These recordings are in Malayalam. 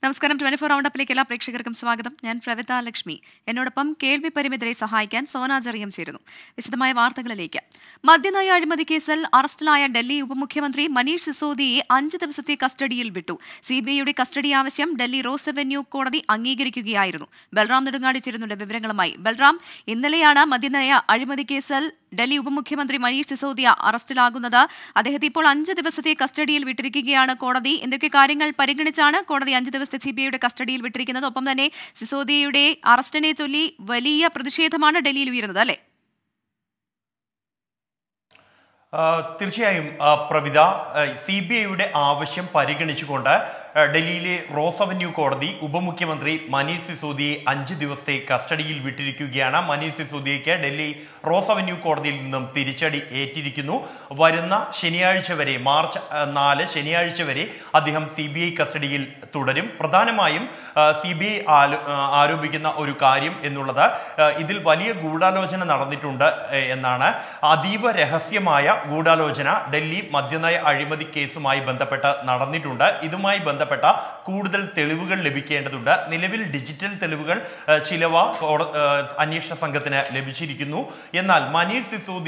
നമസ്കാരം ട്വന്റി ഫോർ റൗണ്ടപ്പിലേക്ക് എല്ലാ പ്രേക്ഷകർക്കും സ്വാഗതം ഞാൻ പ്രവിത ലക്ഷ്മി എന്നോടൊപ്പം കേൾവി പരിമിതരെ സഹായിക്കാൻ സോന ജറിയം ചേരുന്നു വിശദമായ വാർത്തകളിലേക്ക് മദ്യനയ അഴിമതി കേസിൽ അറസ്റ്റിലായ ഡൽഹി ഉപമുഖ്യമന്ത്രി മനീഷ് സിസോദിയെ അഞ്ച് ദിവസത്തെ കസ്റ്റഡിയിൽ വിട്ടു സിബിഐയുടെ കസ്റ്റഡി ആവശ്യം ഡൽഹി റോസ് അവന്യൂ കോടതി അംഗീകരിക്കുകയായിരുന്നു ബൽറാം നെടുങ്ങാടി ചേരുന്നുണ്ട് വിവരങ്ങളുമായി ബൽറാം ഇന്നലെയാണ് മദ്യനയ അഴിമതി കേസിൽ ഡൽഹി ഉപമുഖ്യമന്ത്രി മനീഷ് സിസോദിയ അറസ്റ്റിലാകുന്നത് അദ്ദേഹത്തെ ഇപ്പോൾ അഞ്ച് ദിവസത്തെ കസ്റ്റഡിയിൽ വിട്ടിരിക്കുകയാണ് കോടതി എന്തൊക്കെ കാര്യങ്ങൾ പരിഗണിച്ചാണ് കോടതി അഞ്ച് ദിവസത്തെ സിബിഐയുടെ കസ്റ്റഡിയിൽ വിട്ടിരിക്കുന്നത് ഒപ്പം തന്നെ സിസോദിയയുടെ അറസ്റ്റിനെ ചൊല്ലി വലിയ പ്രതിഷേധമാണ് ഡൽഹിയിൽ ഉയരുന്നത് അല്ലേ ആ, തീർച്ചയായും ആ, പ്രവിത സി ബി ഐയുടെ ആവശ്യം പരിഗണിച്ചുകൊണ്ട് ആ, ഡൽഹിയിലെ റോസ് അവന്യൂ കോടതി ഉപമുഖ്യമന്ത്രി മനീഷ് സിസോദിയെ അഞ്ച് ദിവസത്തെ കസ്റ്റഡിയിൽ വിട്ടിരിക്കുകയാണ് മനീഷ് സിസോദിയയ്ക്ക് ഡൽഹി റോസ് അവന്യൂ കോടതിയിൽ നിന്നും തിരിച്ചടി ഏറ്റിരിക്കുന്നു വരുന്ന ശനിയാഴ്ച വരെ മാർച്ച് ആ, നാല് ശനിയാഴ്ച വരെ അദ്ദേഹം സി ബി ഐ കസ്റ്റഡിയിൽ തുടരും പ്രധാനമായും സി ബി ഐ ആരോപിക്കുന്ന ഒരു കാര്യം എന്നുള്ളത് ആ, ഇതിൽ വലിയ ഗൂഢാലോചന നടന്നിട്ടുണ്ട് ഏ, എന്നാണ് അതീവ രഹസ്യമായ ഗൂഢാലോചന ഡൽഹി മദ്യനയ അഴിമതി കേസുമായി ബന്ധപ്പെട്ട് നടന്നിട്ടുണ്ട് ഇതുമായി ബന്ധപ്പെട്ട കൂടുതൽ തെളിവുകൾ ലഭിക്കേണ്ടതുണ്ട് നിലവിൽ ഡിജിറ്റൽ തെളിവുകൾ ആ, ചിലവ കോട- ആ, അന്വേഷണ സംഘത്തിന് ലഭിച്ചിരിക്കുന്നു എന്നാൽ മനീഷ്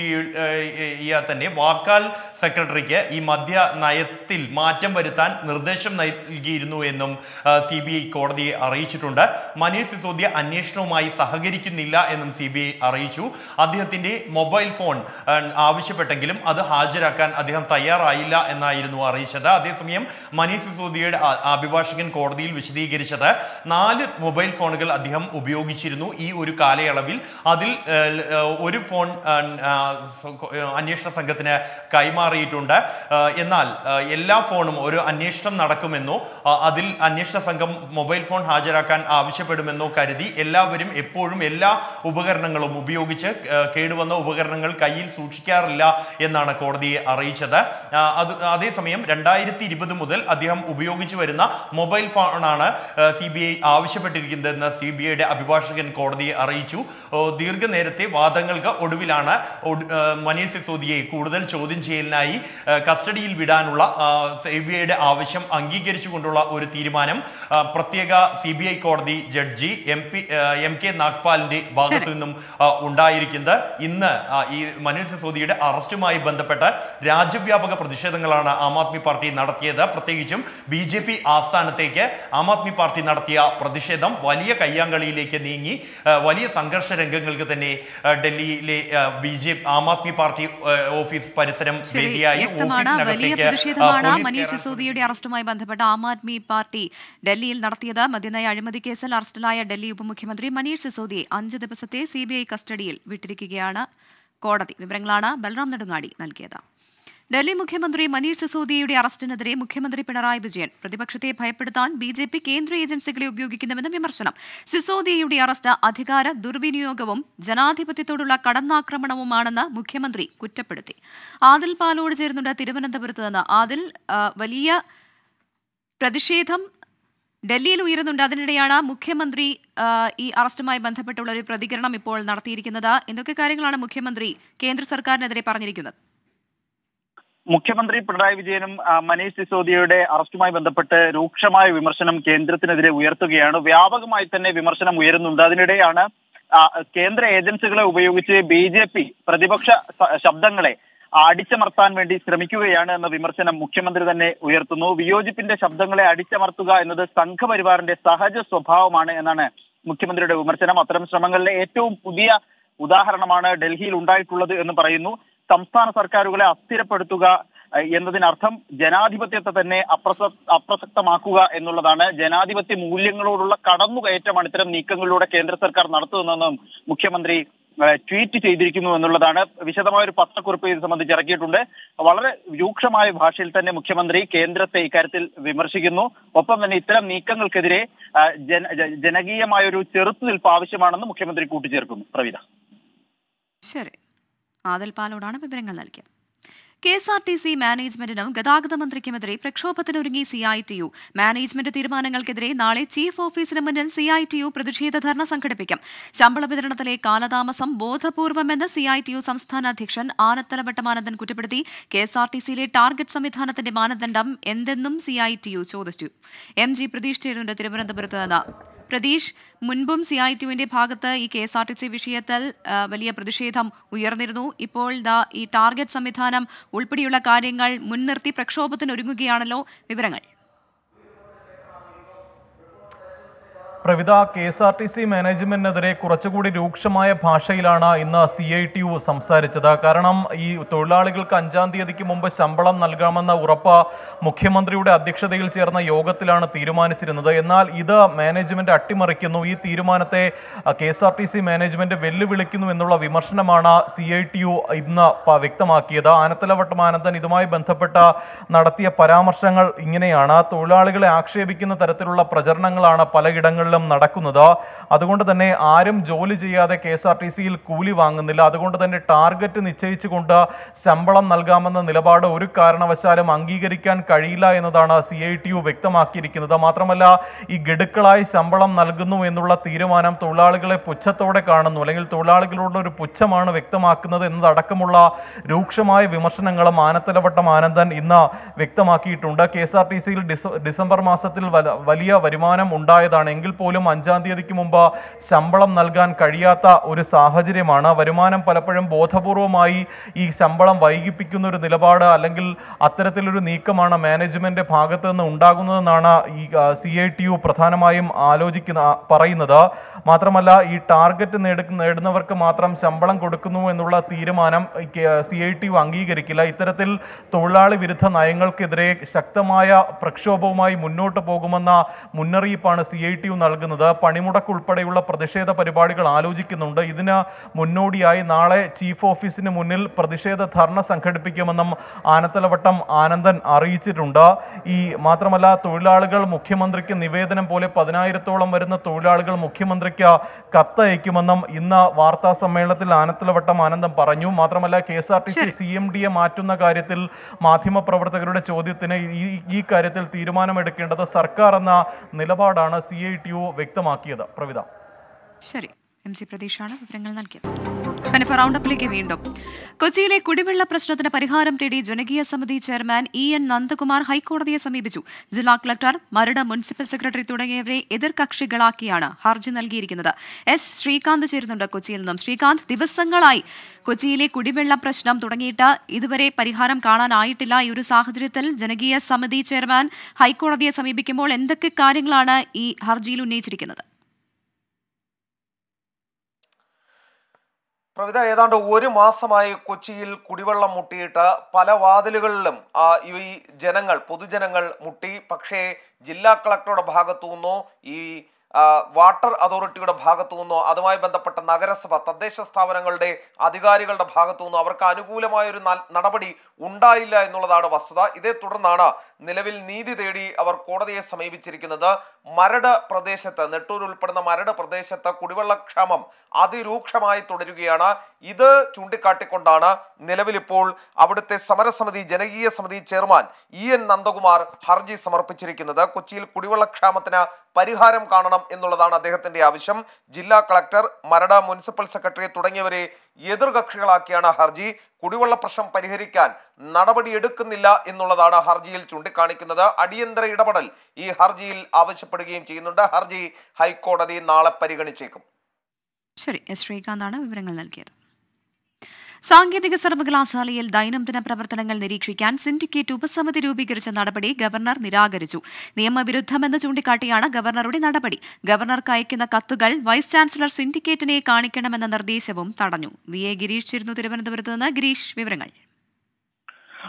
സിസോദിയ തന്നെ വാക്കാൽ സെക്രട്ടറിക്ക് ഈ മദ്യ നയത്തിൽ മാറ്റം വരുത്താൻ നിർദ്ദേശം നൽകിയിരുന്നു എന്നും സി ബി ഐ കോടതിയെ അറിയിച്ചിട്ടുണ്ട് മനീഷ് സിസോദിയ അന്വേഷണവുമായി സഹകരിക്കുന്നില്ല എന്നും സി ബി ഐ അറിയിച്ചു അദ്ദേഹത്തിന്റെ മൊബൈൽ ഫോൺ ആ, ആവശ്യപ്പെട്ടെങ്കിലും അത് ഹാജരാക്കാൻ അദ്ദേഹം തയ്യാറായില്ല എന്നായിരുന്നു അറിയിച്ചത് അതേസമയം മനീഷ് സിസോദിയയുടെ ആ- അഭിഭാഷകൻ കോടതിയിൽ വിശദീകരിച്ചത് നാല് മൊബൈൽ ഫോണുകൾ അദ്ദേഹം ഉപയോഗിച്ചിരുന്നു ഈ ഒരു കാലയളവിൽ അതിൽ ആ, ആ, ഒരു ഫോൺ ആ, ആ, സ- അന്വേഷണ സംഘത്തിന് കൈമാറിയിട്ടുണ്ട് ആ, എന്നാൽ ആ, എല്ലാ ഫോണും ഒരു അന്വേഷണം നടക്കുമെന്നോ ആ, അതിൽ അന്വേഷണ സംഘം മൊബൈൽ ഫോൺ ഹാജരാക്കാൻ ആവശ്യപ്പെടുമെന്നോ കരുതി എല്ലാവരും എപ്പോഴും എല്ലാ ഉപകരണങ്ങളും ഉപയോഗിച്ച് ആ, കേടുവന്ന ഉപകരണങ്ങൾ കയ്യിൽ സൂക്ഷിക്കാറില്ല എന്നാണ് കോടതിയെ അറിയിച്ചത് ആ, അത് അതേസമയം രണ്ടായിരത്തി ഇരുപത് മുതൽ അദ്ദേഹം ഉപയോഗിച്ചു വരുന്ന മൊബൈൽ ഫോണാണ് സി ബി ഐ ആവശ്യപ്പെട്ടിരിക്കുന്നതെന്ന് സി ബി ഐയുടെ അഭിഭാഷകൻ കോടതിയെ അറിയിച്ചു ഓ, ദീർഘനേരത്തെ വാദങ്ങൾക്ക് ഒടുവിലാണ് ഒട്- ആ, മനീഷ് സിസോദിയെ കൂടുതൽ ചോദ്യം ചെയ്യലിനായി ആ, കസ്റ്റഡിയിൽ വിടാനുള്ള സി ബി ഐയുടെ ആവശ്യം അംഗീകരിച്ചുകൊണ്ടുള്ള ഒരു തീരുമാനം ആ, പ്രത്യേക സി ബി ഐ കോടതി judge M P M K നാഗ്പാലിന്റെ ഭാഗത്തു നിന്നും ആ, ഉണ്ടായിരിക്കുന്നത് ഇന്ന് ആ, ഈ മനീഷ് സിസോദിയുടെ അറസ്റ്റുമായി ബന്ധപ്പെട്ട് രാജ്യവ്യാപക പ്രതിഷേധങ്ങളാണ് ആം ആദ്മി പാർട്ടി നടത്തിയത് പ്രത്യേകിച്ചും ബി ജെ പി ആസ്ഥാനത്തേക്ക് ആം ആദ്മി പാർട്ടി നടത്തിയ പ്രതിഷേധം വലിയ കയ്യാങ്കളിയിലേക്ക് നീങ്ങി ആ, വലിയ സംഘർഷ രംഗങ്ങൾക്ക് തന്നെ ആ, ഡൽഹിയിലെ B J Aam Aadmi party ആ, ഓഫീസ് പരിസരം ശരി വേദിയായി വ്യക്തമാണ് വലിയ ഓഫീസിനകത്തേക്ക് ആ, പ്രതിഷേധമാണ് പോലീസ് മനീഷ് കയറാൻ സിസോദിയുടെ അറസ്റ്റുമായി ബന്ധപ്പെട്ട ആം ആദ്മി പാർട്ടി ഡൽഹിയിൽ നടത്തിയത് മദ്യനയ അഴിമതി കേസിൽ അറസ്റ്റിലായ ഡൽഹി ഉപമുഖ്യമന്ത്രി മനീഷ് സിസോദിയെ അഞ്ച് ദിവസത്തെ സി കസ്റ്റഡിയിൽ വിട്ടിരിക്കുകയാണ് കോടതി വിവരങ്ങളാണ് ബൽറാം നെടുങ്ങാടി നൽകിയത് ഡൽഹി മുഖ്യമന്ത്രി മനീഷ് സിസോദിയയുടെ അറസ്റ്റിനെതിരെ മുഖ്യമന്ത്രി പിണറായി വിജയൻ പ്രതിപക്ഷത്തെ ഭയപ്പെടുത്താൻ ബി ജെ പി കേന്ദ്ര ഏജൻസികളെ ഉപയോഗിക്കുന്നുവെന്ന് വിമർശനം സിസോദിയയുടെ അറസ്റ്റ് അധികാര ദുർവിനിയോഗവും ജനാധിപത്യത്തോടുള്ള കടന്നാക്രമണവുമാണെന്ന് മുഖ്യമന്ത്രി കുറ്റപ്പെടുത്തി ആദിൽ പാലോട് ചേരുന്നുണ്ട് തിരുവനന്തപുരത്ത് നിന്ന് ആദിൽ ആ, വലിയ പ്രതിഷേധം ഡൽഹിയിൽ ഉയരുന്നുണ്ട് അതിനിടെയാണ് മുഖ്യമന്ത്രി ആ, ഈ അറസ്റ്റുമായി ബന്ധപ്പെട്ടുള്ള ഒരു പ്രതികരണം ഇപ്പോൾ നടത്തിയിരിക്കുന്നത് എന്തൊക്കെ കാര്യങ്ങളാണ് മുഖ്യമന്ത്രി കേന്ദ്ര സർക്കാരിനെതിരെ പറഞ്ഞിരിക്കുന്നത് മുഖ്യമന്ത്രി പിണറായി വിജയനും ആ, മനീഷ് സിസോദിയയുടെ അറസ്റ്റുമായി ബന്ധപ്പെട്ട് രൂക്ഷമായ വിമർശനം കേന്ദ്രത്തിനെതിരെ ഉയർത്തുകയാണ് വ്യാപകമായി തന്നെ വിമർശനം ഉയരുന്നുണ്ട് അതിനിടെയാണ് ആ, കേന്ദ്ര ഏജൻസികളെ ഉപയോഗിച്ച് ബി ജെ പി പ്രതിപക്ഷ സ- ശബ്ദങ്ങളെ അടിച്ചമർത്താൻ വേണ്ടി ശ്രമിക്കുകയാണ് എന്ന വിമർശനം മുഖ്യമന്ത്രി തന്നെ ഉയർത്തുന്നു വിയോജിപ്പിന്റെ ശബ്ദങ്ങളെ അടിച്ചമർത്തുക എന്നത് സംഘപരിവാറിന്റെ സഹജ സ്വഭാവമാണ് എന്നാണ് മുഖ്യമന്ത്രിയുടെ വിമർശനം അത്തരം ശ്രമങ്ങളിലെ ഏറ്റവും പുതിയ ഉദാഹരണമാണ് ഡൽഹിയിൽ ഉണ്ടായിട്ടുള്ളത് എന്ന് പറയുന്നു സംസ്ഥാന സർക്കാരുകളെ അസ്ഥിരപ്പെടുത്തുക ഏഹ്, എന്നതിനർത്ഥം ജനാധിപത്യത്തെ തന്നെ അപ്രസ അപ്രസക്തമാക്കുക എന്നുള്ളതാണ് ജനാധിപത്യ മൂല്യങ്ങളോടുള്ള കടന്നുകയറ്റമാണ് ഇത്തരം നീക്കങ്ങളിലൂടെ കേന്ദ്ര സർക്കാർ നടത്തുന്നതെന്നും മുഖ്യമന്ത്രി ഏഹ്, ട്വീറ്റ് ചെയ്തിരിക്കുന്നു എന്നുള്ളതാണ് വിശദമായ ഒരു പത്രക്കുറിപ്പ് ഇത് സംബന്ധിച്ച് ഇറക്കിയിട്ടുണ്ട് വളരെ രൂക്ഷമായ ഭാഷയിൽ തന്നെ മുഖ്യമന്ത്രി കേന്ദ്രത്തെ ഇക്കാര്യത്തിൽ വിമർശിക്കുന്നു ഒപ്പം തന്നെ ഇത്തരം നീക്കങ്ങൾക്കെതിരെ ഏഹ്, ജന- ജ- ജനകീയമായ ഒരു ചെറുത്തുനിൽപ്പ് ആവശ്യമാണെന്ന് മുഖ്യമന്ത്രി കൂട്ടിച്ചേർക്കുന്നു പ്രവീത ശരി ആദിൽ പാലോടാണ് വിവരങ്ങൾ നൽകിയത് K S R T C മാനേജ്മെന്റിനും ഗതാഗത മന്ത്രിക്കുമെതിരെ പ്രക്ഷോഭത്തിനൊരുങ്ങി C I T U management തീരുമാനങ്ങൾക്കെതിരെ നാളെ ചീഫ് ഓഫീസിന് മുന്നിൽ സി ഐ ടി യു പ്രതിഷേധ ധർണ സംഘടിപ്പിക്കും ശമ്പള വിതരണത്തിലെ കാലതാമസം ബോധപൂർവമെന്ന് സി ഐ ടി യു സംസ്ഥാന അധ്യക്ഷൻ ആനത്തലവട്ടമാനന്ദൻ കുറ്റപ്പെടുത്തി കെ എസ് ആർ ടി സിയിലെ ടാർഗറ്റ് സംവിധാനത്തിന്റെ മാനദണ്ഡം എന്തെന്നും സി ഐ ടി യു ചോദിച്ചു എം ജി പ്രതീഷ് ചേരുന്നുണ്ട് തിരുവനന്തപുരത്ത് നിന്ന് പ്രതീഷ് മുൻപും സി ഐ ടിയുവിന്റെ ഭാഗത്ത് ഈ K S R T C വിഷയത്തിൽ ആ, വലിയ പ്രതിഷേധം ഉയർന്നിരുന്നു ഇപ്പോൾ ദാ ഈ ടാർഗറ്റ് സംവിധാനം ഉൾപ്പെടെയുള്ള കാര്യങ്ങൾ മുൻനിർത്തി പ്രക്ഷോഭത്തിന് ഒരുങ്ങുകയാണല്ലോ വിവരങ്ങൾ പ്രവിധ K S R T C മാനേജ്മെന്റിനെതിരെ കുറച്ചുകൂടി രൂക്ഷമായ ഭാഷയിലാണ് ഇന്ന് സി ഐ ടി യു സംസാരിച്ചത് കാരണം ഈ തൊഴിലാളികൾക്ക് അഞ്ചാം തീയതിക്ക് മുമ്പ് ശമ്പളം നൽകാമെന്ന ഉറപ്പ് മുഖ്യമന്ത്രിയുടെ അധ്യക്ഷതയിൽ ചേർന്ന യോഗത്തിലാണ് തീരുമാനിച്ചിരുന്നത് എന്നാൽ ഇത് മാനേജ്മെന്റ് അട്ടിമറിക്കുന്നു ഈ തീരുമാനത്തെ K S R T C management വെല്ലുവിളിക്കുന്നു എന്നുള്ള വിമർശനമാണ് സി ഐ ടി യു ഇന്ന് പ- വ്യക്തമാക്കിയത് ആനത്തലവട്ടം ആനന്ദൻ ഇതുമായി ബന്ധപ്പെട്ട നടത്തിയ പരാമർശങ്ങൾ ഇങ്ങനെയാണ് തൊഴിലാളികളെ ആക്ഷേപിക്കുന്ന തരത്തിലുള്ള പ്രചരണങ്ങളാണ് പലയിടങ്ങളിലും നടക്കുന്നത് അതുകൊണ്ട് തന്നെ ആരും ജോലി ചെയ്യാതെ കെ എസ് ആർ ടി സിയിൽ കൂലി വാങ്ങുന്നില്ല അതുകൊണ്ട് തന്നെ ടാർഗറ്റ് നിശ്ചയിച്ചുകൊണ്ട് ശമ്പളം നൽകാമെന്ന നിലപാട് ഒരു കാരണവശാലും അംഗീകരിക്കാൻ കഴിയില്ല എന്നതാണ് സി ഐ ടി യു വ്യക്തമാക്കിയിരിക്കുന്നത് മാത്രമല്ല ഈ ഗഡുക്കളായി ശമ്പളം നൽകുന്നു എന്നുള്ള തീരുമാനം തൊഴിലാളികളെ പുച്ഛത്തോടെ കാണുന്നു അല്ലെങ്കിൽ തൊഴിലാളികളോട് ഒരു പുച്ഛമാണ് വ്യക്തമാക്കുന്നത് എന്നതടക്കമുള്ള രൂക്ഷമായ വിമർശനങ്ങളും ആനത്തലവട്ടം ആനന്ദൻ ഇന്ന് വ്യക്തമാക്കിയിട്ടുണ്ട് കെ എസ് ആർ ടി സിയിൽ ഡിസംബർ മാസത്തിൽ വല- വലിയ വരുമാനം ഉണ്ടായതാണ് എങ്കിൽ പോലും അഞ്ചാം തീയതിക്ക് മുമ്പ് ശമ്പളം നൽകാൻ കഴിയാത്ത ഒരു സാഹചര്യമാണ് വരുമാനം പലപ്പോഴും ബോധപൂർവമായി ഈ ശമ്പളം വൈകിപ്പിക്കുന്ന ഒരു നിലപാട് അല്ലെങ്കിൽ അത്തരത്തിലൊരു നീക്കമാണ് മാനേജ്മെന്റ് ഭാഗത്ത് നിന്ന് ഉണ്ടാകുന്നതെന്നാണ് ഈ സി ഐ ടി യു പ്രധാനമായും ആലോചിക്കുന്ന ആ, പറയുന്നത് മാത്രമല്ല ഈ ടാർഗറ്റ് നേടുന്ന നേടുന്നവർക്ക് മാത്രം ശമ്പളം കൊടുക്കുന്നു എന്നുള്ള തീരുമാനം സി ഐ ടി യു അംഗീകരിക്കില്ല ഇത്തരത്തിൽ തൊഴിലാളി വിരുദ്ധ നയങ്ങൾക്കെതിരെ ശക്തമായ പ്രക്ഷോഭവുമായി മുന്നോട്ട് പോകുമെന്ന മുന്നറിയിപ്പാണ് സി ഐ ടി യു നൽകുന്നത് പണിമുടക്ക് ഉൾപ്പെടെയുള്ള പ്രതിഷേധ പരിപാടികൾ ആലോചിക്കുന്നുണ്ട് ഇതിന് മുന്നോടിയായി നാളെ ചീഫ് ഓഫീസിന് മുന്നിൽ പ്രതിഷേധ ധർണ സംഘടിപ്പിക്കുമെന്നും ആനത്തലവട്ടം ആനന്ദൻ അറിയിച്ചിട്ടുണ്ട് ഈ മാത്രമല്ല തൊഴിലാളികൾ മുഖ്യമന്ത്രിക്ക് നിവേദനം പോലെ പതിനായിരത്തോളം വരുന്ന തൊഴിലാളികൾ മുഖ്യമന്ത്രിക്ക് കത്തയക്കുമെന്നും ഇന്ന് വാർത്താ സമ്മേളനത്തിൽ ആനത്തലവട്ടം ആനന്ദൻ പറഞ്ഞു മാത്രമല്ല K S R T C ശരി. സി എം ഡിയെ മാറ്റുന്ന കാര്യത്തിൽ മാധ്യമപ്രവർത്തകരുടെ ചോദ്യത്തിന് ഈ ഈ കാര്യത്തിൽ തീരുമാനമെടുക്കേണ്ടത് സർക്കാർ എന്ന നിലപാടാണ് സി ഐ ടി യു വ്യക്തമാക്കിയത് പ്രവിധ ശരി എം സി പ്രതീഷാണ് വിവരങ്ങൾ നൽകിയത് കനിഫ റൗണ്ടപ്പിലേക്ക് വീണ്ടും കൊച്ചിയിലെ കുടിവെള്ള പ്രശ്നത്തിന് പരിഹാരം തേടി ജനകീയ സമിതി ചെയർമാൻ ഇ എൻ നന്ദകുമാർ ഹൈക്കോടതിയെ സമീപിച്ചു ജില്ലാ കളക്ടർ മരട് മുനിസിപ്പൽ സെക്രട്ടറി തുടങ്ങിയവരെ എതിർകക്ഷികളാക്കിയാണ് ഹർജി നൽകിയിരിക്കുന്നത് എസ് ശ്രീകാന്ത് ചേരുന്നുണ്ട് കൊച്ചിയിൽ നിന്നും ശ്രീകാന്ത് ദിവസങ്ങളായി കൊച്ചിയിലെ കുടിവെള്ള പ്രശ്നം തുടങ്ങിയിട്ട് ഇതുവരെ പരിഹാരം കാണാനായിട്ടില്ല ഈ ഒരു സാഹചര്യത്തിൽ ജനകീയ സമിതി ചെയർമാൻ ഹൈക്കോടതിയെ സമീപിക്കുമ്പോൾ എന്തൊക്കെ കാര്യങ്ങളാണ് ഈ ഹർജിയിൽ ഉന്നയിച്ചിരിക്കുന്നത് പ്രവിത ഏതാണ്ട് ഒരു മാസമായി കൊച്ചിയിൽ കുടിവെള്ളം മുട്ടിയിട്ട് പല വാതിലുകളിലും ആ, ഈ ജനങ്ങൾ പൊതുജനങ്ങൾ മുട്ടി പക്ഷേ ജില്ലാ കളക്ടറുടെ ഭാഗത്തു നിന്നോ ഈ ആ, വാട്ടർ അതോറിറ്റിയുടെ ഭാഗത്തു നിന്നോ അതുമായി ബന്ധപ്പെട്ട നഗരസഭ തദ്ദേശ സ്ഥാപനങ്ങളുടെ അധികാരികളുടെ ഭാഗത്തു നിന്നോ അവർക്ക് അനുകൂലമായ ഒരു നൽ- നടപടി ഉണ്ടായില്ല എന്നുള്ളതാണ് വസ്തുത ഇതേ തുടർന്നാണ് നിലവിൽ നീതി തേടി അവർ കോടതിയെ സമീപിച്ചിരിക്കുന്നത് മരട് പ്രദേശത്ത് നെട്ടൂർ ഉൾപ്പെടുന്ന മരട് പ്രദേശത്ത് കുടിവെള്ളക്ഷാമം അതിരൂക്ഷമായി തുടരുകയാണ് ഇത് ചൂണ്ടിക്കാട്ടിക്കൊണ്ടാണ് നിലവിലിപ്പോൾ അവിടുത്തെ സമരസമിതി ജനകീയ സമിതി ചെയർമാൻ ഇ എൻ നന്ദകുമാർ ഹർജി സമർപ്പിച്ചിരിക്കുന്നത് കൊച്ചിയിൽ കുടിവെള്ളക്ഷാമത്തിന് പരിഹാരം കാണണം എന്നുള്ളതാണ് അദ്ദേഹത്തിന്റെ ആവശ്യം ജില്ലാ കളക്ടർ മരട് മുനിസിപ്പൽ സെക്രട്ടറി തുടങ്ങിയവരെ എതിർകക്ഷികളാക്കിയാണ് ഹർജി കുടിവെള്ള പ്രശ്നം പരിഹരിക്കാൻ നടപടിയെടുക്കുന്നില്ല എന്നുള്ളതാണ് ഹർജിയിൽ ചൂണ്ടിക്കാണിക്കുന്നത് അടിയന്തര ഇടപെടൽ ഈ ഹർജിയിൽ ആവശ്യപ്പെടുകയും ചെയ്യുന്നുണ്ട് ഹർജി ഹൈക്കോടതി നാളെ പരിഗണിച്ചേക്കും ശരി എസ് ശ്രീകാന്താണ് വിവരങ്ങൾ നൽകിയത് സാങ്കേതിക സർവകലാശാലയിൽ ദൈനംദിന പ്രവർത്തനങ്ങൾ നിരീക്ഷിക്കാൻ സിൻഡിക്കേറ്റ് ഉപസമിതി രൂപീകരിച്ച നടപടി ഗവർണർ നിരാകരിച്ചു നിയമവിരുദ്ധമെന്ന് ചൂണ്ടിക്കാട്ടിയാണ് ഗവർണറുടെ നടപടി ഗവർണർക്ക് അയക്കുന്ന കത്തുകൾ വൈസ് ചാൻസലർ സിൻഡിക്കേറ്റിനെ കാണിക്കണമെന്ന നിർദ്ദേശവും തടഞ്ഞു വി എ ഗിരീഷ് ചേരുന്നു തിരുവനന്തപുരത്ത് നിന്ന് ഗിരീഷ് വിവരങ്ങൾ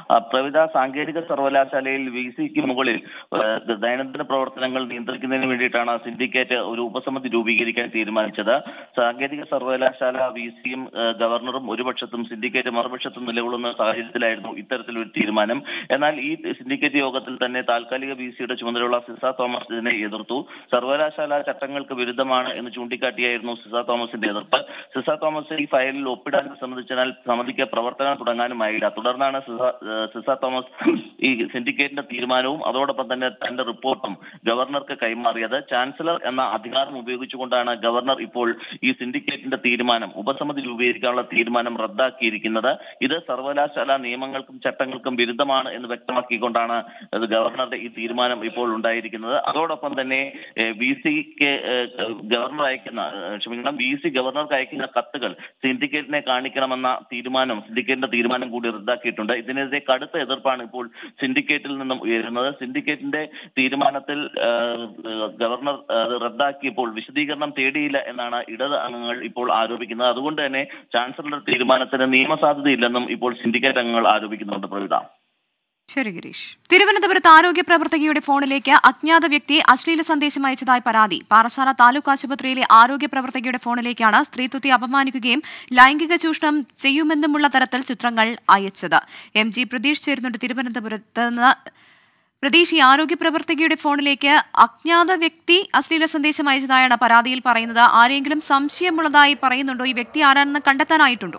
ആ, പ്രവിധ സാങ്കേതിക സർവകലാശാലയിൽ വി സിക്ക് മുകളിൽ ആ, ദൈനംദിന പ്രവർത്തനങ്ങൾ നിയന്ത്രിക്കുന്നതിന് വേണ്ടിയിട്ടാണ് സിൻഡിക്കേറ്റ് ഒരു ഉപസമിതി രൂപീകരിക്കാൻ തീരുമാനിച്ചത് സാങ്കേതിക സർവകലാശാല വി സിയും ഗവർണറും ഒരു പക്ഷത്തും സിൻഡിക്കേറ്റ് മറുപക്ഷത്തും നിലകൊള്ളുന്ന സാഹചര്യത്തിലായിരുന്നു ഇത്തരത്തിലൊരു തീരുമാനം എന്നാൽ ഈ സിൻഡിക്കേറ്റ് യോഗത്തിൽ തന്നെ താൽക്കാലിക വി സിയുടെ ചുമതലയുള്ള സിസ തോമസ് ഇതിനെ എതിർത്തു സർവകലാശാല ചട്ടങ്ങൾക്ക് വിരുദ്ധമാണ് എന്ന് ചൂണ്ടിക്കാട്ടിയായിരുന്നു സിസ തോമസിന്റെ എതിർപ്പ് സിസ തോമസ് ഈ ഫയലിൽ ഒപ്പിടാൻ സമ്മതിച്ചതിനാൽ സമിതിക്ക് പ്രവർത്തനം തുടങ്ങാനുമായില്ല തുടർന്നാണ് സിസ ഏഹ് സിസ തോമസ് ഈ സിൻഡിക്കേറ്റിന്റെ തീരുമാനവും അതോടൊപ്പം തന്നെ തന്റെ റിപ്പോർട്ടും ഗവർണർക്ക് കൈമാറിയത് ചാൻസലർ എന്ന അധികാരം ഉപയോഗിച്ചുകൊണ്ടാണ് ഗവർണർ ഇപ്പോൾ ഈ സിൻഡിക്കേറ്റിന്റെ തീരുമാനം ഉപസമിതി രൂപീകരിക്കാനുള്ള തീരുമാനം റദ്ദാക്കിയിരിക്കുന്നത് ഇത് സർവകലാശാല നിയമങ്ങൾക്കും ചട്ടങ്ങൾക്കും വിരുദ്ധമാണ് എന്ന് വ്യക്തമാക്കിക്കൊണ്ടാണ് അത് ഗവർണറുടെ ഈ തീരുമാനം ഇപ്പോൾ ഉണ്ടായിരിക്കുന്നത് അതോടൊപ്പം തന്നെ ബി സിക്ക് ഗവർണർ അയക്കുന്ന ഏഹ് ക്ഷമിക്കണം ബി സി ഗവർണർക്ക് അയക്കുന്ന കത്തുകൾ സിൻഡിക്കേറ്റിനെ കാണിക്കണമെന്ന തീരുമാനം സിൻഡിക്കേറ്റിന്റെ തീരുമാനം കൂടി റദ്ദാക്കിയിട്ടുണ്ട് ഇതിനെതിരെ കടുത്ത എതിർപ്പാണ് ഇപ്പോൾ സിൻഡിക്കേറ്റിൽ നിന്നും ഉയരുന്നത് സിൻഡിക്കേറ്റിന്റെ തീരുമാനത്തിൽ ഏഹ്, ഏഹ്, ഗവർണർ അത് റദ്ദാക്കിയപ്പോൾ വിശദീകരണം തേടിയില്ല എന്നാണ് ഇടത് അംഗങ്ങൾ ഇപ്പോൾ ആരോപിക്കുന്നത് അതുകൊണ്ട് തന്നെ ചാൻസലറുടെ തീരുമാനത്തിന് നിയമസാധ്യതയില്ലെന്നും ഇപ്പോൾ സിൻഡിക്കേറ്റ് അംഗങ്ങൾ ആരോപിക്കുന്നുണ്ട് പ്രവിധ ശരി ഗിരീഷ് തിരുവനന്തപുരത്ത് ആരോഗ്യ പ്രവർത്തകയുടെ ഫോണിലേക്ക് അജ്ഞാത വ്യക്തി അശ്ലീല സന്ദേശം അയച്ചതായി പരാതി പാറശാല താലൂക്ക് ആശുപത്രിയിലെ ആരോഗ്യ പ്രവർത്തകയുടെ ഫോണിലേക്കാണ് സ്ത്രീത്വത്തെ അപമാനിക്കുകയും ലൈംഗിക ചൂഷണം ചെയ്യുമെന്നുമുള്ള തരത്തിൽ ചിത്രങ്ങൾ അയച്ചത് എം ജി പ്രതീഷ് ചേരുന്നുണ്ട് തിരുവനന്തപുരത്ത് നിന്ന് പ്രതീഷ് ഈ ആരോഗ്യ പ്രവർത്തകയുടെ ഫോണിലേക്ക് അജ്ഞാത വ്യക്തി അശ്ലീല സന്ദേശം അയച്ചതായാണ് പരാതിയിൽ പറയുന്നത് ആരെങ്കിലും സംശയമുള്ളതായി പറയുന്നുണ്ടോ ഈ വ്യക്തി ആരാണെന്ന് കണ്ടെത്താനായിട്ടുണ്ടോ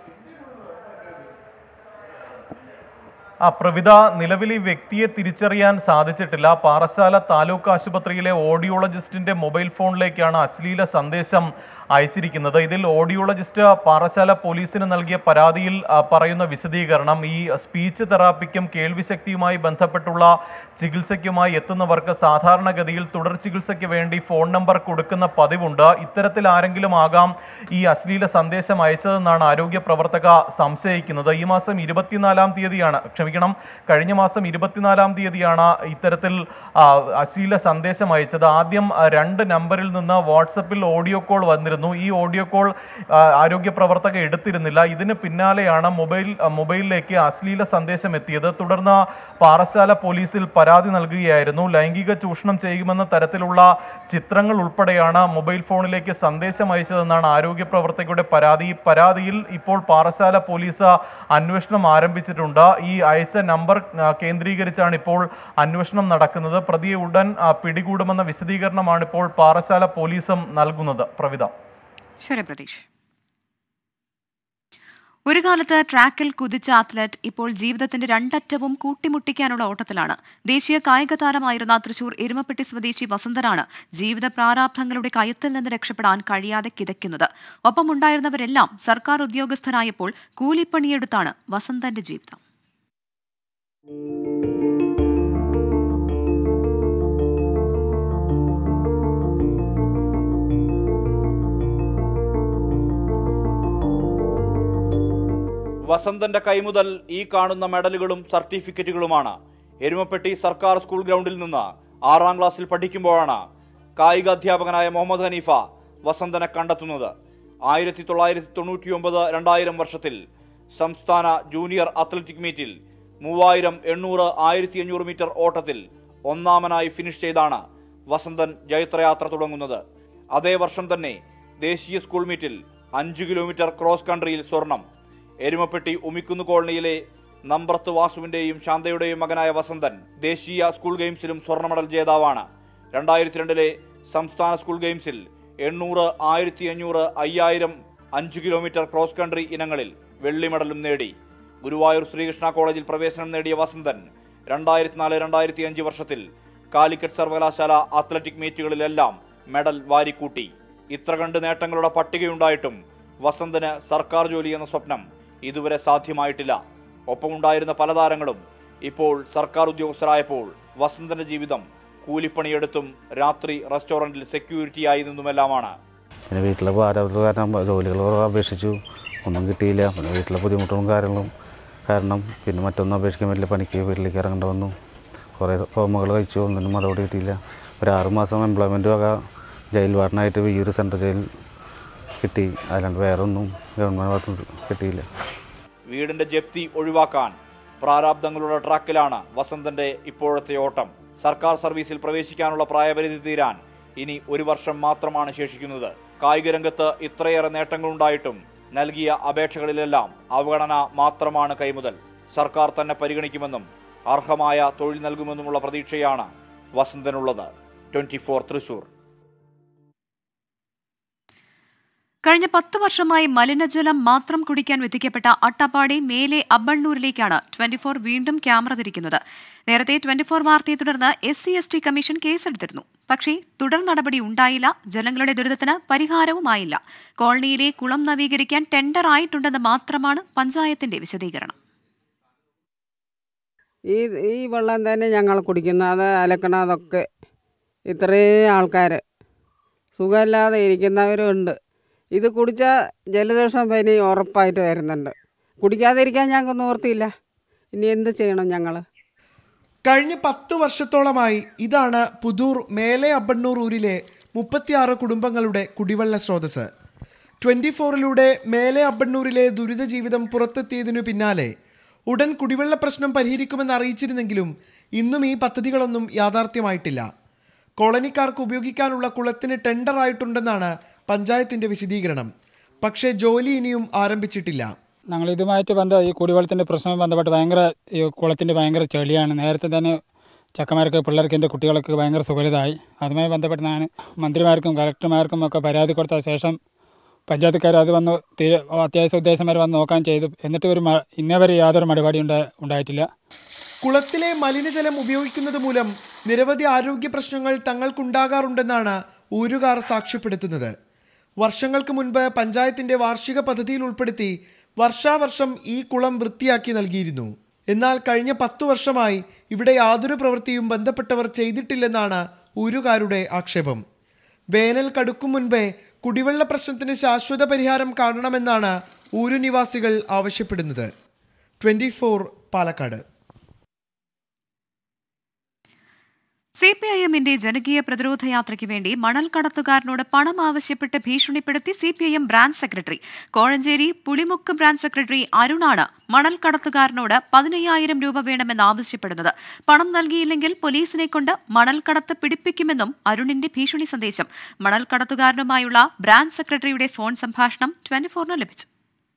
ആ പ്രവിധ നിലവിൽ ഈ വ്യക്തിയെ തിരിച്ചറിയാൻ സാധിച്ചിട്ടില്ല പാറശാല താലൂക്ക് ആശുപത്രിയിലെ ഓഡിയോളജിസ്റ്റിന്റെ മൊബൈൽ ഫോണിലേക്കാണ് അശ്ലീല സന്ദേശം അയച്ചിരിക്കുന്നത് ഇതിൽ ഓഡിയോളജിസ്റ്റ് പാറശാല പോലീസിന് നൽകിയ പരാതിയിൽ ആ, പറയുന്ന വിശദീകരണം ഈ സ്പീച്ച് തെറാപ്പിക്കും കേൾവിശക്തിയുമായി ബന്ധപ്പെട്ടുള്ള ചികിത്സയ്ക്കുമായി എത്തുന്നവർക്ക് സാധാരണഗതിയിൽ തുടർ ചികിത്സയ്ക്ക് വേണ്ടി ഫോൺ നമ്പർ കൊടുക്കുന്ന പതിവുണ്ട് ഇത്തരത്തിൽ ആരെങ്കിലും ആകാം ഈ അശ്ലീല സന്ദേശം അയച്ചതെന്നാണ് ആരോഗ്യ പ്രവർത്തക സംശയിക്കുന്നത് ഈ മാസം ഇരുപത്തിനാലാം തീയതിയാണ് ക്ഷമിക്കണം കഴിഞ്ഞ മാസം ഇരുപത്തിനാലാം തീയതിയാണ് ഇത്തരത്തിൽ ആ, അശ്ലീല സന്ദേശം അയച്ചത് ആദ്യം ആ, രണ്ട് നമ്പറിൽ നിന്ന് വാട്സപ്പിൽ ഓഡിയോ കോൾ വന്നിരുന്നു ഈ ഓഡിയോ കോൾ ആ, ആരോഗ്യ പ്രവർത്തക എടുത്തിരുന്നില്ല ഇതിന് പിന്നാലെയാണ് മൊബൈൽ ആ, മൊബൈലിലേക്ക് അശ്ലീല സന്ദേശം എത്തിയത് തുടർന്ന് പാറശാല പോലീസിൽ പരാതി നൽകുകയായിരുന്നു ലൈംഗിക ചൂഷണം ചെയ്യുമെന്ന തരത്തിലുള്ള ചിത്രങ്ങൾ ഉൾപ്പെടെയാണ് മൊബൈൽ ഫോണിലേക്ക് സന്ദേശം അയച്ചതെന്നാണ് ആരോഗ്യ പ്രവർത്തകരുടെ പരാതി ഈ പരാതിയിൽ ഇപ്പോൾ പാറശാല പോലീസ് അന്വേഷണം ആരംഭിച്ചിട്ടുണ്ട് ഈ അയച്ച നമ്പർ ആ, കേന്ദ്രീകരിച്ചാണ് ഇപ്പോൾ അന്വേഷണം നടക്കുന്നത് പ്രതിയെ ഉടൻ ആ, പിടികൂടുമെന്ന വിശദീകരണമാണ് ഇപ്പോൾ പാറശാല പോലീസും നൽകുന്നത് പ്രവിധ ശരി പ്രതീഷ് ഒരു കാലത്ത് ട്രാക്കിൽ കുതിച്ച അത്ലറ്റ് ഇപ്പോൾ ജീവിതത്തിന്റെ രണ്ടറ്റവും കൂട്ടിമുട്ടിക്കാനുള്ള ഓട്ടത്തിലാണ് ദേശീയ കായിക താരമായിരുന്ന തൃശൂർ എരുമപ്പെട്ടി സ്വദേശി വസന്തനാണ് ജീവിത പ്രാരാബ്ധങ്ങളുടെ കയത്തിൽ നിന്ന് രക്ഷപ്പെടാൻ കഴിയാതെ കിതയ്ക്കുന്നത് ഒപ്പമുണ്ടായിരുന്നവരെല്ലാം സർക്കാർ ഉദ്യോഗസ്ഥരായപ്പോൾ കൂലിപ്പണിയെടുത്താണ് വസന്തന്റെ ജീവിതം വസന്തന്റെ കൈമുതൽ ഈ കാണുന്ന മെഡലുകളും സർട്ടിഫിക്കറ്റുകളുമാണ് എരുമപ്പെട്ടി സർക്കാർ സ്കൂൾ ഗ്രൗണ്ടിൽ നിന്ന് ആറാം ക്ലാസ്സിൽ പഠിക്കുമ്പോഴാണ് കായിക അധ്യാപകനായ മുഹമ്മദ് ഹനീഫ വസന്തനെ കണ്ടെത്തുന്നത് ആയിരത്തി തൊള്ളായിരത്തി തൊണ്ണൂറ്റി ഒമ്പത് രണ്ടായിരം വർഷത്തിൽ സംസ്ഥാന ജൂനിയർ അത്ലറ്റിക് മീറ്റിൽ മൂവായിരം എണ്ണൂറ് ആയിരത്തി അഞ്ഞൂറ് മീറ്റർ ഓട്ടത്തിൽ ഒന്നാമനായി ഫിനിഷ് ചെയ്താണ് വസന്തൻ ജൈത്രയാത്ര തുടങ്ങുന്നത് അതേ വർഷം തന്നെ ദേശീയ സ്കൂൾ മീറ്റിൽ അഞ്ച് കിലോമീറ്റർ ക്രോസ് കൺട്രിയിൽ സ്വർണം എരുമപ്പെട്ടി ഉമിക്കുന്ന് കോളനിയിലെ നമ്പ്രത്ത് വാസുവിന്റെയും ശാന്തയുടെയും മകനായ വസന്തൻ ദേശീയ സ്കൂൾ ഗെയിംസിലും സ്വർണ്ണ മെഡൽ ജേതാവാണ് രണ്ടായിരത്തി രണ്ടിലെ സംസ്ഥാന സ്കൂൾ ഗെയിംസിൽ എണ്ണൂറ് ആയിരത്തി അഞ്ഞൂറ് അയ്യായിരം അഞ്ച് കിലോമീറ്റർ ക്രോസ് കൺട്രി ഇനങ്ങളിൽ വെള്ളി മെഡലും നേടി ഗുരുവായൂർ ശ്രീകൃഷ്ണ കോളേജിൽ പ്രവേശനം നേടിയ വസന്തൻ രണ്ടായിരത്തി നാല് രണ്ടായിരത്തി അഞ്ച് വർഷത്തിൽ കാലിക്കറ്റ് സർവകലാശാല അത്ലറ്റിക് മീറ്റുകളിലെല്ലാം മെഡൽ വാരിക്കൂട്ടി ഇത്ര കണ്ട് നേട്ടങ്ങളുടെ പട്ടികയുണ്ടായിട്ടും വസന്തന് സർക്കാർ ജോലി എന്ന സ്വപ്നം ഇതുവരെ സാധ്യമായിട്ടില്ല ഒപ്പമുണ്ടായിരുന്ന പല താരങ്ങളും ഇപ്പോൾ സർക്കാർ ഉദ്യോഗസ്ഥരായപ്പോൾ വസന്തന്റെ ജീവിതം കൂലിപ്പണിയെടുത്തും രാത്രി റെസ്റ്റോറന്റിൽ സെക്യൂരിറ്റിയായി നിന്നുമെല്ലാമാണ് പിന്നെ വീട്ടിലെ ഭാരത കാരണം ജോലികൾ കുറേ അപേക്ഷിച്ചു ഒന്നും കിട്ടിയില്ല പിന്നെ വീട്ടിലെ ബുദ്ധിമുട്ടുകളും കാര്യങ്ങളും കാരണം പിന്നെ മറ്റൊന്നും അപേക്ഷിക്കാൻ പറ്റില്ല പണിക്ക് വീട്ടിലേക്ക് ഇറങ്ങേണ്ട വന്നു കുറേ ഫോമുകൾ കഴിച്ചു ഒന്നിനും മറുപടി കിട്ടിയില്ല ഒരു ആറ് മാസം എംപ്ലോയ്മെൻറ്റ് വക ജയിൽ വാർഡനായിട്ട് വിയ്യൂർ സെൻട്രൽ ജയിൽ കിട്ടി അല്ലാണ്ട് വേറെ ഒന്നും ഗവൺമെൻറ് ഭാഗത്തുനിന്ന് കിട്ടിയില്ല വീടിന്റെ ജപ്തി ഒഴിവാക്കാൻ പ്രാരാബ്ദങ്ങളുടെ ട്രാക്കിലാണ് വസന്തന്റെ ഇപ്പോഴത്തെ ഓട്ടം സർക്കാർ സർവീസിൽ പ്രവേശിക്കാനുള്ള പ്രായപരിധി തീരാൻ ഇനി ഒരു വർഷം മാത്രമാണ് ശേഷിക്കുന്നത് കായിക രംഗത്ത് ഇത്രയേറെ നേട്ടങ്ങളുണ്ടായിട്ടും നൽകിയ അപേക്ഷകളിലെല്ലാം അവഗണന മാത്രമാണ് കൈമുതൽ സർക്കാർ തന്നെ പരിഗണിക്കുമെന്നും അർഹമായ തൊഴിൽ നൽകുമെന്നുമുള്ള പ്രതീക്ഷയാണ് വസന്തനുള്ളത് ട്വന്റി ഫോർ തൃശൂർ കഴിഞ്ഞ പത്ത് വർഷമായി മലിനജലം മാത്രം കുടിക്കാൻ വിധിക്കപ്പെട്ട അട്ടപ്പാടി മേലെ അബ്ബണ്ണൂരിലേക്കാണ് ട്വന്റി ഫോർ വീണ്ടും ക്യാമറ തിരിക്കുന്നത് നേരത്തെ ട്വന്റി ഫോർ വാർത്തയെ തുടർന്ന് S C S T commission കേസെടുത്തിരുന്നു പക്ഷേ തുടർ നടപടി ഉണ്ടായില്ല ജനങ്ങളുടെ ദുരിതത്തിന് പരിഹാരവുമായില്ല കോളനിയിലെ കുളം നവീകരിക്കാൻ ടെൻഡർ ആയിട്ടുണ്ടെന്ന് മാത്രമാണ് പഞ്ചായത്തിന്റെ വിശദീകരണം ഈ ഈ വെള്ളം തന്നെ ഞങ്ങൾ കുടിക്കുന്നത് അലക്കണതൊക്കെ ഇത്രയും ആൾക്കാർ സുഖമില്ലാതെ ഇരിക്കുന്നവരുണ്ട് ഇത് കുടിച്ചാൽ ജലദോഷം പനി ഉറപ്പായിട്ട് വരുന്നുണ്ട് കുടിക്കാതിരിക്കാൻ ഞങ്ങൾക്ക് നിവർത്തിയില്ല ഇനി എന്ത് ചെയ്യണം ഞങ്ങൾ കഴിഞ്ഞ പത്തു വർഷത്തോളമായി ഇതാണ് പുതൂർ മേലെ അബ്ബണ്ണൂർ ഊരിലെ മുപ്പത്തിയാറ് കുടുംബങ്ങളുടെ കുടിവെള്ള സ്രോതസ് ട്വൻറ്റി ഫോറിലൂടെ മേലെ അബ്ബണ്ണൂരിലെ ദുരിത ജീവിതം പുറത്തെത്തിയതിനു പിന്നാലെ ഉടൻ കുടിവെള്ള പ്രശ്നം പരിഹരിക്കുമെന്ന് അറിയിച്ചിരുന്നെങ്കിലും ഇന്നും ഈ പദ്ധതികളൊന്നും യാഥാർത്ഥ്യമായിട്ടില്ല കോളനിക്കാർക്ക് ഉപയോഗിക്കാനുള്ള കുളത്തിന് ടെൻഡർ ആയിട്ടുണ്ടെന്നാണ് പഞ്ചായത്തിന്റെ വിശദീകരണം പക്ഷേ ജോലി ഇനിയും ആരംഭിച്ചിട്ടില്ല ഞങ്ങൾ ഇതുമായിട്ട് ബന്ധ ഈ കുടിവെള്ളത്തിൻ്റെ പ്രശ്നവുമായി ബന്ധപ്പെട്ട് ഭയങ്കര ഈ കുളത്തിൻ്റെ ഭയങ്കര ചെളിയാണ് നേരത്തെ തന്നെ ചക്കന്മാർക്ക് പിള്ളേർക്ക് എൻ്റെ കുട്ടികൾക്ക് ഭയങ്കര സുഖലിതായി അതുമായി ബന്ധപ്പെട്ട് ഞാൻ മന്ത്രിമാർക്കും കലക്ടർമാർക്കും ഒക്കെ പരാതി കൊടുത്ത ശേഷം പഞ്ചായത്തുകാർ അത് വന്ന് തീരെ അത്യാവശ്യ ഉദ്ദേശം വന്ന് നോക്കാൻ ചെയ്തു എന്നിട്ട് ഒരു മ- ഇന്നേ വരെ യാതൊരു മറുപടി ഉണ്ടാ ഉണ്ടായിട്ടില്ല കുളത്തിലെ മലിനജലം ഉപയോഗിക്കുന്നത് മൂലം നിരവധി ആരോഗ്യ പ്രശ്നങ്ങൾ തങ്ങൾക്കുണ്ടാകാറുണ്ടെന്നാണ് ഊരുകാർ സാക്ഷ്യപ്പെടുത്തുന്നത് വർഷങ്ങൾക്ക് മുൻപ് പഞ്ചായത്തിന്റെ വാർഷിക പദ്ധതിയിൽ ഉൾപ്പെടുത്തി വർഷാവർഷം ഈ കുളം വൃത്തിയാക്കി നൽകിയിരുന്നു എന്നാൽ കഴിഞ്ഞ പത്തു വർഷമായി ഇവിടെ യാതൊരു പ്രവൃത്തിയും ബന്ധപ്പെട്ടവർ ചെയ്തിട്ടില്ലെന്നാണ് ഊരുകാരുടെ ആക്ഷേപം വേനൽ കടുക്കും മുൻപേ കുടിവെള്ള പ്രശ്നത്തിന് ശാശ്വത പരിഹാരം കാണണമെന്നാണ് ഊരു നിവാസികൾ ആവശ്യപ്പെടുന്നത് twenty Palakkad C P I എമ്മിന്റെ ജനകീയ പ്രതിരോധ യാത്രയ്ക്ക് വേണ്ടി മണൽ കടത്തുകാരനോട് പണം ആവശ്യപ്പെട്ട് ഭീഷണിപ്പെടുത്തി C P I M branch secretary Kozhencherry Pulimukku branch secretary അരുണാണ് മണൽ കടത്തുകാരനോട് പതിനയ്യായിരം രൂപ വേണമെന്ന് ആവശ്യപ്പെടുന്നത് പണം നൽകിയില്ലെങ്കിൽ പോലീസിനെ കൊണ്ട് മണൽ കടത്ത് പിടിപ്പിക്കുമെന്നും അരുണിന്റെ ഭീഷണി സന്ദേശം മണൽ കടത്തുകാരനുമായുള്ള ബ്രാഞ്ച് സെക്രട്ടറിയുടെ ഫോൺ സംഭാഷണം ട്വന്റി ഫോറിന് ലഭിച്ചു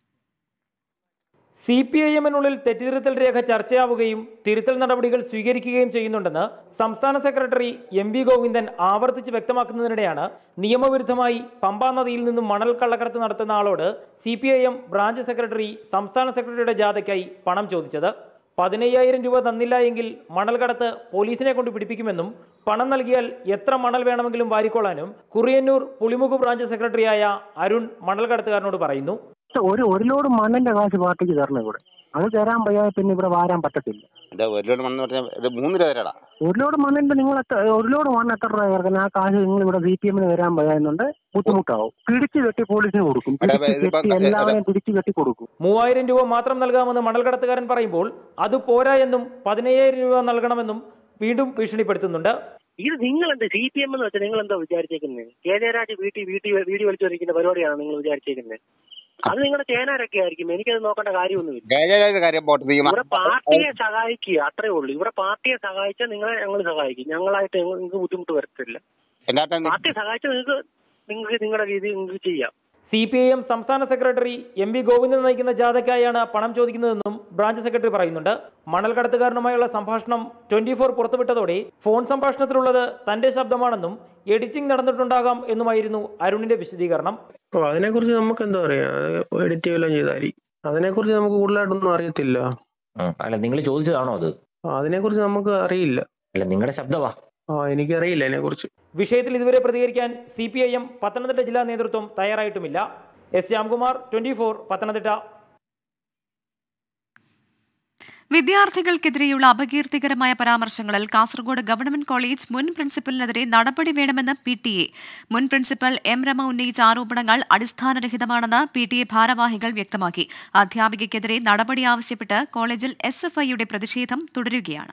സി പി ഐ എമ്മിനുള്ളിൽ തെറ്റിദ്ധരുത്തൽ രേഖ ചർച്ചയാവുകയും തിരുത്തൽ നടപടികൾ സ്വീകരിക്കുകയും ചെയ്യുന്നുണ്ടെന്ന് സംസ്ഥാന സെക്രട്ടറി എം വി ഗോവിന്ദൻ ആവർത്തിച്ച് വ്യക്തമാക്കുന്നതിനിടെയാണ് നിയമവിരുദ്ധമായി പമ്പാ നദിയിൽ നിന്നും മണൽ കള്ളക്കടത്ത് നടത്തുന്ന ആളോട് C P I M branch secretary സംസ്ഥാന സെക്രട്ടറിയുടെ ജാഥയ്ക്കായി പണം ചോദിച്ചത് പതിനയ്യായിരം രൂപ തന്നില്ല എങ്കിൽ മണൽ കടത്ത് പോലീസിനെ കൊണ്ട് പിടിപ്പിക്കുമെന്നും പണം നൽകിയാൽ എത്ര മണൽ വേണമെങ്കിലും വാരിക്കൊള്ളാനും കുറിയന്നൂർ പുളിമുഖ് ബ്രാഞ്ച് സെക്രട്ടറിയായ അരുൺ മണൽ കടത്തുകാരനോട് പറയുന്നു ഒരു ഒരു ലോഡ് മണ്ണിന്റെ കാശ് പാർട്ടിക്ക് തരണം ഇവിടെ അത് തരാൻ വയ്യാതെ പിന്നെ ഇവിടെ വാരാൻ പറ്റത്തില്ല എന്താ ഒരു ലോഡ് മണ്ണ് പറഞ്ഞാൽ ഒരു മൂന്ന് രൂപ തരാടാ ഒരു ലോഡ് മണ്ണിന്റെ നിങ്ങൾ എത്ര ഒരു ലോഡ് മണ്ണ് എത്ര രൂപ ചേർക്കണം ആ കാശ് നിങ്ങൾ ഇവിടെ സി പി എമ്മിന് തരാൻ വയ്യാന്നുണ്ട് ബുദ്ധിമുട്ടാവും പിടിച്ചു കെട്ടി പോലീസിന് കൊടുക്കും എടാ, പിടിച്ചു ഇതിപ്പം കെട്ടി എടാ, എല്ലാവരെയും പിടിച്ചു കെട്ടി കൊടുക്കും മൂവായിരം രൂപ മാത്രം നൽകാമെന്ന് മണൽ കടത്തുകാരൻ പറയുമ്പോൾ അത് പോരാ എന്നും പതിനയ്യായിരം രൂപ നൽകണമെന്നും വീണ്ടും ഭീഷണിപ്പെടുത്തുന്നുണ്ട് ഇത് നിങ്ങൾ എന്താ സി പി എം എന്ന് വെച്ചാൽ നിങ്ങൾ എന്താ വിചാരിച്ചേക്കുന്നത് കെ ജയരാജ് വീട്ടിൽ വീട്ടിൽ വീഡിയോ വലിച്ചൊരിക്കുന്ന പരിപാടിയാണ് നിങ്ങൾ വിചാരിച്ചേക്കുന്നത് അത് നിങ്ങളുടെ ചേനാരൊക്കെ ആയിരിക്കും എനിക്കത് നോക്കേണ്ട കാര്യമൊന്നുമില്ല ഗജരാജ കാര്യം പോട്ട് നീ ഇവിടെ പാർട്ടിയെ സഹായിക്കുക അത്രേ ഉള്ളൂ ഇവിടെ പാർട്ടിയെ സഹായിച്ചാൽ നിങ്ങളെ ഞങ്ങൾ സഹായിക്കും ഞങ്ങളായിട്ട് ഞങ്ങൾ- നിങ്ങൾക്ക് ബുദ്ധിമുട്ട് വരത്തില്ല എന്നാ പാർട്ടിയെ സഹായിച്ചാൽ നിങ്ങൾക്ക് നിങ്ങൾക്ക് നിങ്ങളുടെ രീതി നിങ്ങൾക്ക് ചെയ്യാം സി പി ഐ എം സംസ്ഥാന സെക്രട്ടറി എം വി ഗോവിന്ദൻ നയിക്കുന്ന ജാഥയ്ക്കായാണ് പണം ചോദിക്കുന്നതെന്നും ബ്രാഞ്ച് സെക്രട്ടറി പറയുന്നുണ്ട് മണൽ കടത്തുകാരനുമായുള്ള സംഭാഷണം ട്വന്റി ഫോർ പുറത്തുവിട്ടതോടെ ഫോൺ സംഭാഷണത്തിലുള്ളത് തന്റെ ശബ്ദമാണെന്നും എഡിറ്റിംഗ് നടന്നിട്ടുണ്ടാകാം എന്നുമായിരുന്നു അരുണിന്റെ വിശദീകരണം ഓ അതിനെക്കുറിച്ച് നമുക്ക് എന്താ പറയാ എഡിറ്റ് വല്ലതും ചെയ്തായിരിക്കും അതിനെക്കുറിച്ച് നമുക്ക് കൂടുതലായിട്ടൊന്നും അറിയത്തില്ല അല്ല നിങ്ങൾ ചോദിച്ചതാണോ അത് ആ, അതിനെക്കുറിച്ച് നമുക്ക് അറിയില്ല അല്ല നിങ്ങളുടെ ശബ്ദമാ ആ എനിക്കറിയില്ല അതിനെക്കുറിച്ച് വിഷയത്തിൽ ഇതുവരെ പ്രതികരിക്കാൻ C P I M Pathanamthitta ജില്ലാ നേതൃത്വം തയ്യാറായിട്ടുമില്ല S Shyamkumar twenty four Pathanamthitta വിദ്യാർത്ഥികൾക്കെതിരെയുള്ള അപകീർത്തികരമായ പരാമർശങ്ങളിൽ കാസർഗോഡ് ഗവൺമെന്റ് കോളേജ് മുൻ പ്രിൻസിപ്പലിനെതിരെ നടപടി വേണമെന്ന് പി ടി എ മുൻ പ്രിൻസിപ്പൽ എം രമ ഉന്നയിച്ച ആരോപണങ്ങൾ അടിസ്ഥാനരഹിതമാണെന്ന് പി ടി എ ഭാരവാഹികൾ വ്യക്തമാക്കി അധ്യാപികയ്ക്കെതിരെ നടപടി ആവശ്യപ്പെട്ട് കോളേജിൽ എസ് എഫ് ഐയുടെ പ്രതിഷേധം തുടരുകയാണ്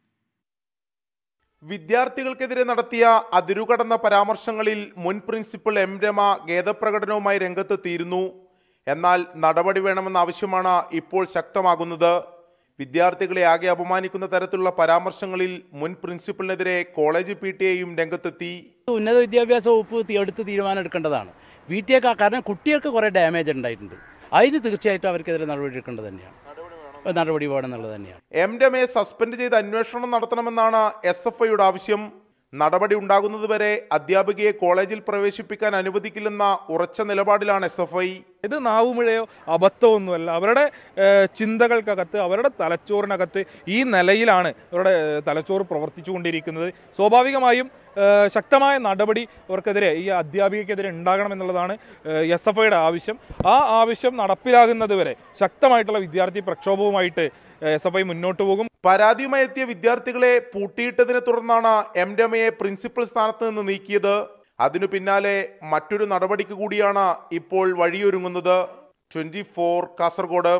വിദ്യാർത്ഥികൾക്കെതിരെ നടത്തിയ അതിരുകടന്ന പരാമർശങ്ങളിൽ മുൻ പ്രിൻസിപ്പൽ എം രമ ഖേദപ്രകടനവുമായി രംഗത്തെത്തിയിരുന്നു എന്നാൽ നടപടി വേണമെന്ന ആവശ്യമാണ് ഇപ്പോൾ ശക്തമാകുന്നത് വിദ്യാർത്ഥികളെ ആകെ അപമാനിക്കുന്ന തരത്തിലുള്ള പരാമർശങ്ങളിൽ മുൻ പ്രിൻസിപ്പലിനെതിരെ കോളേജ് പി ടി എയും രംഗത്തെത്തി ഉന്നത വിദ്യാഭ്യാസ വകുപ്പ് തി- എടുത്ത് തീരുമാനം എടുക്കേണ്ടതാണ് വി ടി എക്ക് കാരണം കുട്ടികൾക്ക് കുറേ ഡാമേജ് ഉണ്ടായിട്ടുണ്ട് അതിന് തീർച്ചയായിട്ടും അവർക്കെതിരെ നടപടി എടുക്കേണ്ടത് തന്നെയാണ് നടപടി വേണമെന്നുള്ളത് തന്നെയാണ് എം രമയെ സസ്പെൻഡ് ചെയ്ത് അന്വേഷണം നടത്തണമെന്നാണ് എസ് എഫ് ഐയുടെ ആവശ്യം നടപടി ഉണ്ടാകുന്നതുവരെ അധ്യാപികയെ കോളേജിൽ പ്രവേശിപ്പിക്കാൻ അനുവദിക്കില്ലെന്ന ഉറച്ച നിലപാടിലാണ് എസ് എഫ് ഐ ഇത് നാവുമിഴയോ അബദ്ധമൊന്നുമല്ല അവരുടെ ഏഹ്, ചിന്തകൾക്കകത്ത് അവരുടെ തലച്ചോറിനകത്ത് ഈ നിലയിലാണ് അവരുടെ ഏഹ്, തലച്ചോറ് പ്രവർത്തിച്ചുകൊണ്ടിരിക്കുന്നത് സ്വാഭാവികമായും ഏഹ്, ശക്തമായ നടപടി അവർക്കെതിരെ ഈ അധ്യാപികയ്ക്കെതിരെ ഉണ്ടാകണമെന്നുള്ളതാണ് എസ് എഫ് ഐയുടെ ആവശ്യം ആ ആവശ്യം നടപ്പിലാകുന്നത് വരെ ശക്തമായിട്ടുള്ള വിദ്യാർത്ഥി പ്രക്ഷോഭവുമായിട്ട് എസ് എഫ് ഐ മുന്നോട്ട് പോകും പരാതിയുമായി എത്തിയ വിദ്യാർത്ഥികളെ പൂട്ടിയിട്ടതിനെ തുടർന്നാണ് എം രമയെ പ്രിൻസിപ്പൽ സ്ഥാനത്ത് നിന്ന് നീക്കിയത് അതിനു പിന്നാലെ മറ്റൊരു നടപടിക്ക് കൂടിയാണ് ഇപ്പോൾ വഴിയൊരുങ്ങുന്നത് ട്വന്റി ഫോർ കാസർഗോഡ്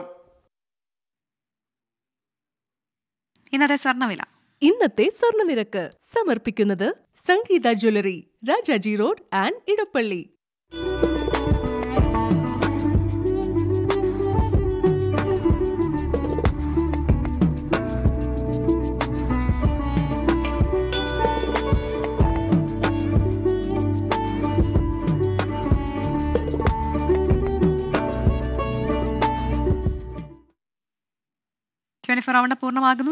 ഇന്നത്തെ സ്വർണ്ണവില ഇന്നത്തെ സ്വർണ്ണനിരക്ക് സമർപ്പിക്കുന്നത് Sangeetha jewellery Rajaji road and Edappally twenty four അവിടെ പൂർണ്ണമാകുന്നു